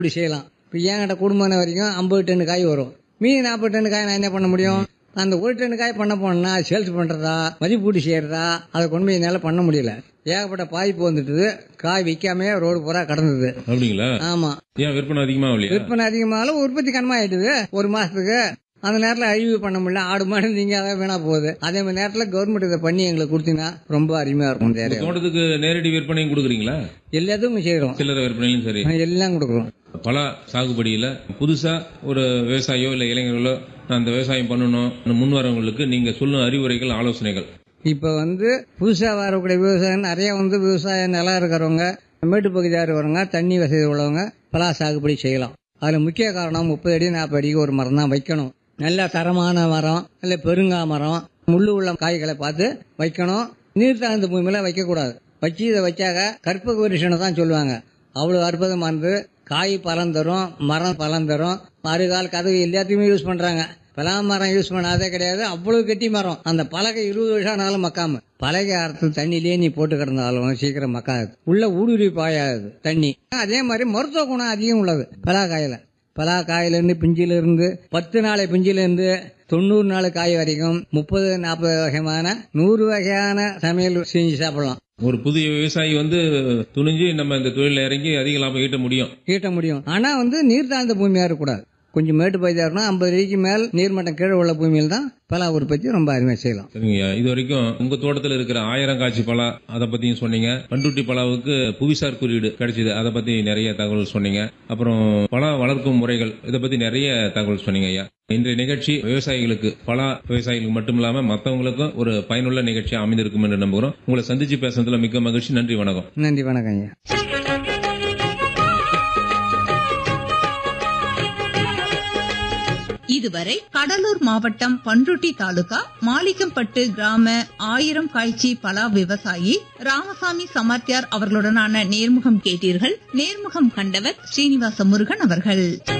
இப்படி செய்யலாம் இப்போ என்கிட்ட குடும்பம் வரைக்கும் ஐம்பது டன் காய் வரும் மீதி நாற்பது டன் காய் நான் என்ன பண்ண முடியும் அந்த ஒரு டன் காய் பண்ண போனா சேல்ஸ் பண்றதா மதிப்பூட்டி செய்யறதா அதை கொண்டு போய் என்னால பண்ண முடியல ஏகப்பட்ட பாதிப்பு வந்துட்டு காய் விற்காமே ரோடு பூரா கடந்தது அப்படிங்களா ஆமா ஏன் விற்பனை அதிகமாக இல்லையா விற்பனை அதிகமாகல உற்பத்தி கனமாயிடுது ஒரு மாசத்துக்கு அந்த நேரத்தில் அழிவு பண்ண முடியல ஆடு மாடு நீங்க அதை வீணா போகுது அதே மாதிரி நேரத்தில் கவர்மெண்ட் இதை பண்ணி எங்களுக்கு கொடுத்தீங்கன்னா ரொம்ப அருமையா இருக்கும் இந்த உங்க area. தோட்டத்துக்கு நேரடி விற்பனையும் கொடுக்குறீங்களா எல்லாத்துக்கும் செய்யறோம் சில்லறை விற்பனையிலும் சரி எல்லாம் கொடுக்குறோம் பல சாகுபடியில் புதுசா ஒரு விவசாயியோ இல்லை இளைஞர்களோ நான் அந்த விவசாயம் பண்ணணும் முன் வரவங்களுக்கு நீங்க சொல்லும் அறிவுரைகள் ஆலோசனைகள் இப்போ வந்து புதுசாக வரக்கூடிய விவசாயம் நிறைய வந்து விவசாய நிலம் இருக்கிறவங்க மேட்டுப்பகுதியாக இருக்கிறவங்க தண்ணி வசதி உள்ளவங்க பலா சாகுபடி செய்யலாம் அதில் முக்கிய காரணம் முப்பது அடி நாற்பது அடிக்கு ஒரு மரம் தான் வைக்கணும் நல்ல தரமான மரம் இல்லை பெருங்கா மரம் முள்ளு உள்ள காய்களை பார்த்து வைக்கணும் நீர் தாழ்ந்த பூமியில வைக்கக்கூடாது வச்சு இதை வச்சாக்க கற்பக விருஷனை தான் சொல்லுவாங்க அவ்வளோ அற்புதமானது காய் பலன் தரும் மரம் பலன் தரும் மறுகால் கதவு எல்லாத்தையுமே யூஸ் பண்றாங்க பலா மரம் யூஸ் பண்ணாதே கிடையாது அவ்வளவு கெட்டி மரம் அந்த பலகை இருபது வருஷம் ஆனாலும் மக்காம பலகை அறுத்து தண்ணியிலேயே நீ போட்டு கிடந்தாலும் சீக்கிரம் மக்காது உள்ள ஊடுருவி பாயாது தண்ணி அதே மாதிரி மருத்துவ குணம் அதிகம் உள்ளது பலாக்காயில பலாக்காயில இருந்து பிஞ்சில இருந்து பத்து நாளை பிஞ்சில இருந்து தொண்ணூறு நாள் காய் வரைக்கும் முப்பது நாற்பது வகையான நூறு வகையான சமையல் செஞ்சு சாப்பிடலாம் ஒரு புதிய விவசாயி வந்து துணிஞ்சு நம்ம இந்த தொழில இறங்கி அதிக லாபம் ஈட்ட முடியும் ஈட்ட முடியும் ஆனா வந்து நீர் தாழ்ந்த பூமியா இருக்கக்கூடாது கொஞ்சம் மேட்டு பகுதியா இருக்கணும் ஐம்பது அடிக்கு மேல் நீர்மட்டம் கீழே உள்ள பூமியில் தான் பலா உற்பத்தி ரொம்ப அருமையா செய்யலாம் சரிங்கய்யா இது வரைக்கும் உங்க தோட்டத்தில் இருக்கிற ஆயிரம் காட்சி பலா அதை பத்தியும் சொன்னீங்க பண்ருட்டி பலாவுக்கு புவிசார் குறியீடு கிடைச்சது அதை பத்தி நிறைய தகவல் சொன்னீங்க அப்புறம் பலா வளர்க்கும் முறைகள் இதை பத்தி நிறைய தகவல் சொன்னீங்க ஐயா இன்றைய நிகழ்ச்சி விவசாயிகளுக்கு பலா விவசாயிகளுக்கு மட்டும் இல்லாம மற்றவங்களுக்கும் ஒரு பயனுள்ள நிகழ்ச்சியா அமைந்திருக்கும் என்று நம்புகிறோம் உங்களை சந்திச்சு பேசுனதுல மிக்க மகிழ்ச்சி நன்றி வணக்கம் நன்றி வணக்கம் ஐயா இதுவரை கடலூர் மாவட்டம் பன்ருட்டி தாலுகா மாளிகம்பட்டு கிராம ஆயிரம் காய்ச்சி பலா விவசாயி ராமசாமி சமர்த்தியார் அவர்களுடனான நேர்முகம் கேட்டீர்கள் நேர்முகம் கண்டவர் ஸ்ரீனிவாச முருகன் அவர்கள்